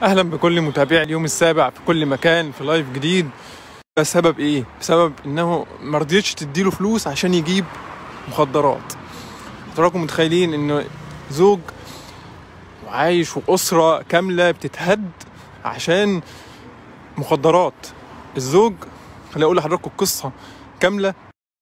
اهلا بكل متابعي اليوم السابع في كل مكان في لايف جديد بسبب ايه بسبب انه ما رضيتش تديله فلوس عشان يجيب مخدرات حضراتكم متخيلين ان زوج وعايش واسره كامله بتتهد عشان مخدرات الزوج خليني اقول لحضراتكم القصه كامله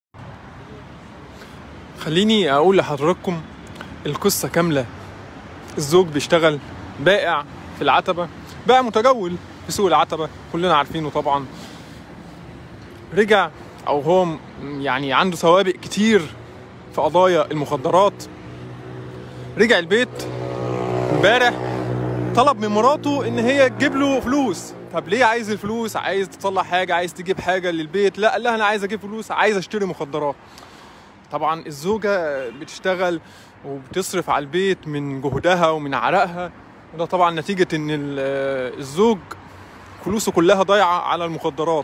خليني اقول لحضراتكم القصه كامله الزوج بيشتغل بائع في العتبه بائع متجول في سوق العتبه كلنا عارفينه طبعا رجع او هو م- يعني عنده سوابق كتير في قضايا المخدرات رجع البيت امبارح طلب من مراته ان هي تجيب له فلوس طب ليه عايز الفلوس عايز تصلح حاجه عايز تجيب حاجه للبيت لا قال لها انا عايز اجيب فلوس عايز اشتري مخدرات طبعا الزوجه بتشتغل وبتصرف على البيت من جهدها ومن عرقها وده طبعا نتيجه ان ال- الزوج فلوسه كلها ضايعه على المخدرات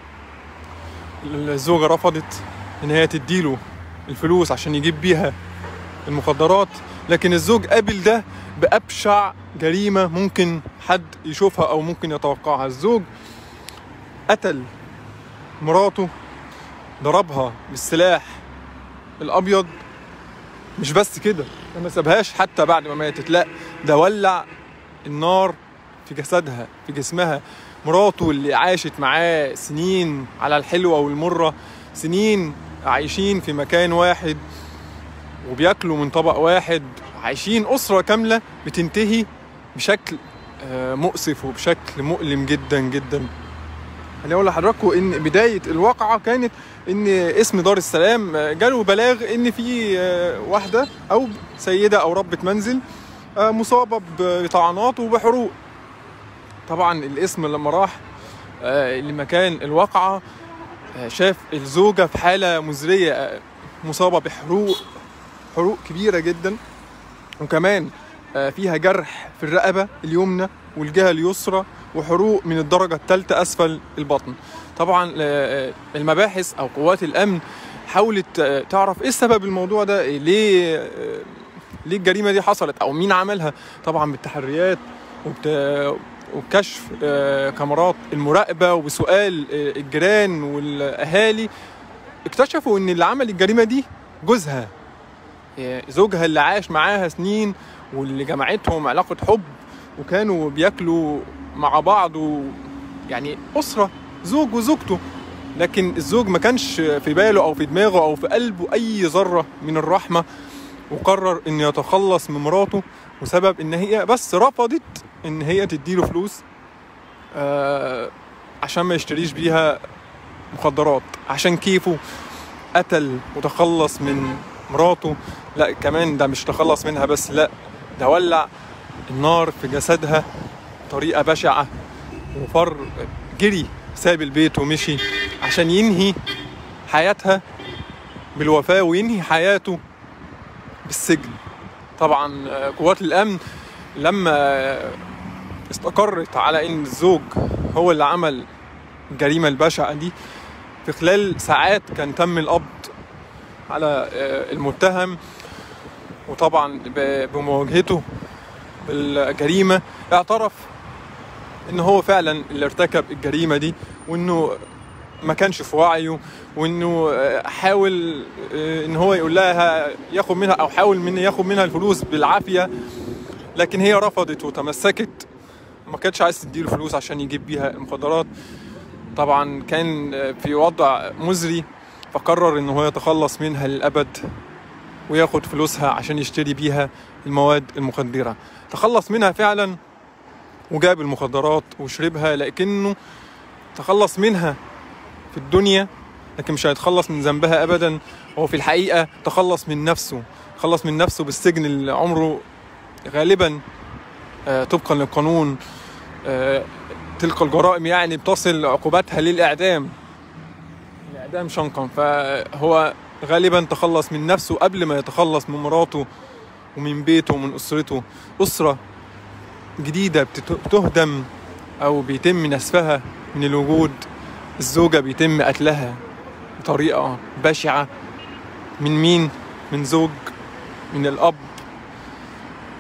الزوجه رفضت ان هي تديله الفلوس عشان يجيب بيها المخدرات لكن الزوج قابل ده بأبشع جريمة ممكن حد يشوفها أو ممكن يتوقعها الزوج قتل مراته ضربها بالسلاح الأبيض مش بس كده ده ما سابهاش حتى بعد ما ماتت لا ده ولع النار في جسدها في جسمها مراته اللي عاشت معاه سنين على الحلوة والمرة سنين عايشين في مكان واحد وبياكلوا من طبق واحد عايشين أسرة كاملة بتنتهي بشكل آه، مؤسف وبشكل مؤلم جدا جدا انا اقول لحضراتكم ان بدايه الواقعه كانت ان اسم دار السلام آه، جاله بلاغ ان في آه، واحده او سيده او ربة منزل آه، مصابه بطعنات وبحروق طبعا الاسم لما راح آه، لمكان الواقعه آه، شاف الزوجه في حاله مزريه آه، مصابه بحروق حروق كبيره جدا وكمان آه، فيها جرح في الرقبه اليمنى والجهه اليسرى وحروق من الدرجه الثالثه اسفل البطن طبعا آه، آه، المباحث او قوات الامن حاولت آه، تعرف ايه سبب الموضوع ده إيه ليه آه، ليه الجريمه دي حصلت او مين عملها طبعا بالتحريات وبت... وبكشف آه، كاميرات المراقبه وبسؤال آه، الجيران والاهالي اكتشفوا ان اللي عمل الجريمه دي جوزها آه، زوجها اللي عاش معاها سنين واللي جمعتهم علاقه حب وكانوا بياكلوا مع بعض و يعني اسره زوج وزوجته لكن الزوج ما كانش في باله او في دماغه او في قلبه اي ذره من الرحمه وقرر انه يتخلص من مراته وسبب ان هي بس رفضت ان هي تديله فلوس آه عشان ما يشتريش بيها مخدرات عشان كيفه قتل وتخلص من مراته لا كمان ده مش تخلص منها بس لا ده ولع النار في جسدها بطريقة بشعة وفر جري ساب البيت ومشي عشان ينهي حياتها بالوفاة وينهي حياته بالسجن طبعا آه، قوات الأمن لما آه، استقرت على ان الزوج هو اللي عمل الجريمة البشعة دي في خلال ساعات كان تم القبض على آه، المتهم وطبعا ب- بمواجهته بالجريمة اعترف ان هو فعلا اللي ارتكب الجريمة دي وانه ما كانش في وعيه وانه آه، حاول آه، ان هو يقول لها ياخد منها او حاول من ياخد منها الفلوس بالعافية لكن هي رفضت وتمسكت ما كانتش عايز تديله فلوس عشان يجيب بيها المخدرات طبعا كان آه، في وضع مزري فقرر ان هو يتخلص منها للابد وياخد فلوسها عشان يشتري بيها المواد المخدرة تخلص منها فعلا وجاب المخدرات وشربها لكنه تخلص منها في الدنيا لكن مش هيتخلص من ذنبها ابدا هو في الحقيقة تخلص من نفسه خلص من نفسه بالسجن اللي عمره غالبا آه، طبقا للقانون آه، تلك الجرائم يعني بتصل عقوبتها للإعدام الإعدام شنقا فهو غالبا تخلص من نفسه قبل ما يتخلص من مراته ومن بيته ومن أسرته أسرة جديدة بتت- بتهدم أو بيتم نسفها من الوجود الزوجة بيتم قتلها بطريقة بشعة من مين؟ من زوج من الأب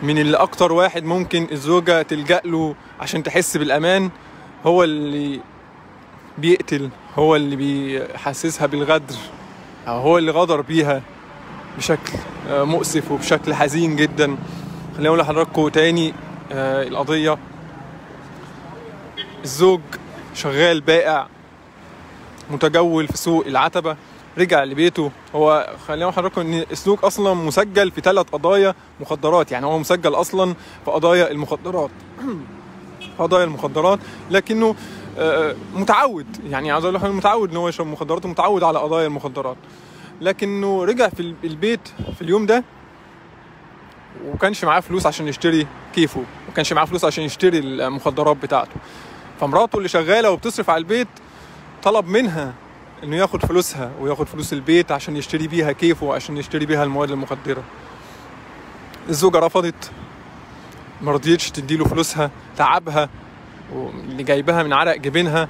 من اللي اكتر واحد ممكن الزوجة تلجأ له عشان تحس بالامان هو اللي بيقتل هو اللي بيحسسها بالغدر او هو اللي غدر بيها بشكل آه، مؤسف وبشكل حزين جدا خليني اقول لحضراتكم تاني آه، القضية الزوج شغال بائع متجول في سوق العتبة رجع لبيته هو خلينا اقول لحضراتكم ان السلوك اصلا مسجل في ثلاث قضايا مخدرات يعني هو مسجل اصلا في قضايا المخدرات قضايا المخدرات لكنه آه، متعود يعني عايز اقول لك متعود ان هو يشرب مخدرات ومتعود على قضايا المخدرات لكنه رجع في البيت في اليوم ده وكانش معاه فلوس عشان يشتري كيفه ما كانش معاه فلوس عشان يشتري المخدرات بتاعته فمراته اللي شغاله وبتصرف على البيت طلب منها انه ياخد فلوسها وياخد فلوس البيت عشان يشتري بيها كيفه وعشان يشتري بيها المواد المخدره الزوجه رفضت ما رضيتش تديله فلوسها تعبها واللي جايبها من عرق جبينها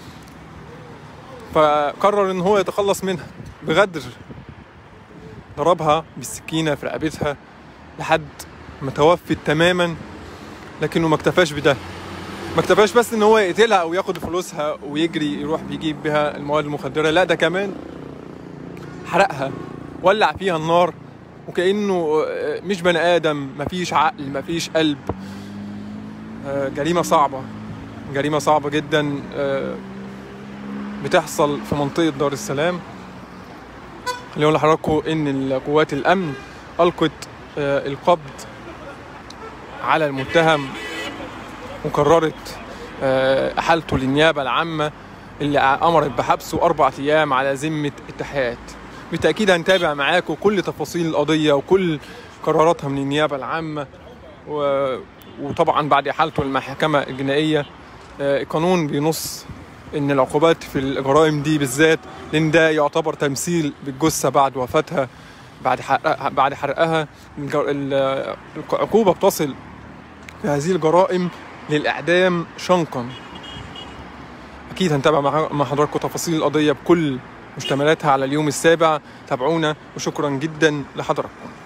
فقرر ان هو يتخلص منها بغدر ضربها بالسكينه في رقبتها لحد ما توفت تماما لكنه ما اكتفاش بده ما اكتفاش بس ان هو يقتلها او ياخد فلوسها ويجري يروح بيجيب بها المواد المخدره لا ده كمان حرقها ولع فيها النار وكانه مش بني ادم مفيش عقل مفيش قلب آه، جريمه صعبه جريمه صعبه جدا آه، بتحصل في منطقه دار السلام خليني اقول لحضراتكم ان قوات الامن القت آه، القبض على المتهم وقررت آه، احالته للنيابه العامه اللي امرت بحبسه اربع ايام على ذمه التحقيقات بالتاكيد هنتابع معاكم كل تفاصيل القضيه وكل قراراتها من النيابه العامه و... وطبعا بعد احالته للمحكمه الجنائيه آه، القانون بينص ان العقوبات في الجرائم دي بالذات لان ده يعتبر تمثيل بالجثه بعد وفاتها بعد حرقها بعد حرقها الجر- ال- العقوبه بتصل في هذه الجرائم للاعدام شنقا اكيد هنتابع مع مع حضراتكم تفاصيل القضيه بكل مشتملاتها على اليوم السابع تابعونا وشكرا جدا لحضراتكم